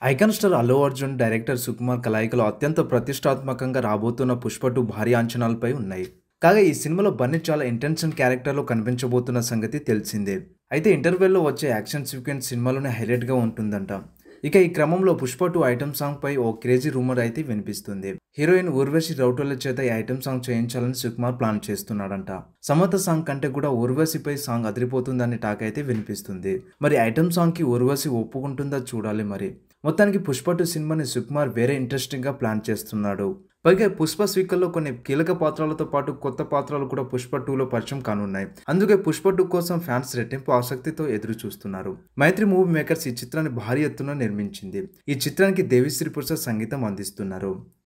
icon star Allu Arjun director Sukumar కలయికలో అత్యంత ప్రతిష్టాత్మకంగా రాబోతున్న పుష్ప టూ భారీ అంచనాలపై ఉన్నాయి కాగా ఈ సినిమాలో బన్నీ చాలా ఇంటెన్షన్ క్యారెక్టర్లో కనిపించబోతున్న సంగతి తెలిసిందే అయితే ఇంటర్వెల్లో వచ్చే యాక్షన్ సీక్వెన్స్ సినిమాలోనే హైలైట్గా ఉంటుందంట ఇక ఈ క్రమంలో పుష్ప టూ ఐటమ్ సాంగ్ పై ఓ క్రేజీ రూమర్ అయితే వినిపిస్తుంది హీరోయిన్ ఊర్వశి రౌటోల చేత ఈ ఐటమ్ సాంగ్ చేయించాలని సుకుమార్ ప్లాన్ చేస్తున్నాడంట సమత సాంగ్ కంటే కూడా ఊర్వశిపై సాంగ్ అదిరిపోతుందని టాక్ అయితే వినిపిస్తుంది మరి ఐటమ్ సాంగ్ కి ఊర్వశి ఒప్పుకుంటుందా చూడాలి మరి మొత్తానికి పుష్ప టూ సినిమాని సుకుమార్ వేరే ఇంట్రెస్టింగ్ గా ప్లాన్ చేస్తున్నాడు పైగా పుష్ప స్వీకర్లో కొన్ని కీలక పాత్రలతో పాటు కొత్త పాత్రలు కూడా పుష్ప టూలో పరిచయం కానున్నాయి అందుకే పుష్ప టూ కోసం ఫ్యాన్స్ రెట్టింపు ఆసక్తితో ఎదురు చూస్తున్నారు మైత్రి మూవీ మేకర్స్ ఈ చిత్రాన్ని భారీ ఎత్తున నిర్మించింది ఈ చిత్రానికి దేవిశ్రీ ప్రసాద్ సంగీతం అందిస్తున్నారు